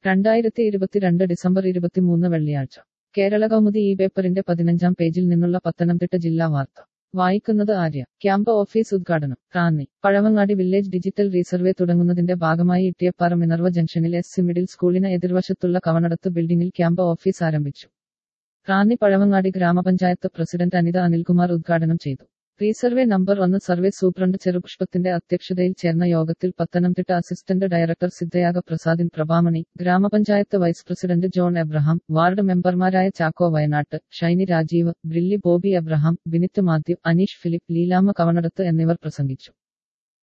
രണ്ടായിരത്തി ഇരുപത്തിരണ്ട് ഡിസംബർ ഇരുപത്തിമൂന്ന് വെള്ളിയാഴ്ച കേരള കൗമുദി ഈ പേപ്പറിന്റെ പതിനഞ്ചാം പേജിൽ നിന്നുള്ള പത്തനംതിട്ട ജില്ലാ വാർത്ത വായിക്കുന്നത് ആര്യ ക്യാമ്പ് ഓഫീസ് ഉദ്ഘാടനം Ranni Pazhavangadi village digital resurvey തുടങ്ങുന്നതിന്റെ ഭാഗമായി Ittiyappara Minerva junction S C middle സ്കൂളിന് എതിർവശത്തുള്ള കവണടത്ത് ബിൽഡിംഗിൽ ക്യാമ്പ് ഓഫീസ് ആരംഭിച്ചു റാന്നി പഴവങ്ങാടി ഗ്രാമപഞ്ചായത്ത് പ്രസിഡന്റ് അനിത അനിൽകുമാർ ഉദ്ഘാടനം ചെയ്തു റീസർവേ നമ്പർ ഒന്ന് സർവേ സൂപ്രണ്ട് ചെറുപുഷ്പത്തിന്റെ അധ്യക്ഷതയിൽ ചേർന്ന യോഗത്തിൽ പത്തനംതിട്ട അസിസ്റ്റന്റ് ഡയറക്ടർ സിദ്ധയാഗ പ്രസാദിൻ പ്രഭാമണി ഗ്രാമപഞ്ചായത്ത് vice president John Abraham ward മെമ്പർമാരായ ചാക്കോ വയനാട്ട് ഷൈനി രാജീവ് ബ്രില്ലി ബോബി എബ്രഹാം ബിനിറ്റ് മാത്യു അനീഷ് ഫിലിപ്പ് ലീലാമ്മ കവണടത്ത് എന്നിവർ പ്രസംഗിച്ചു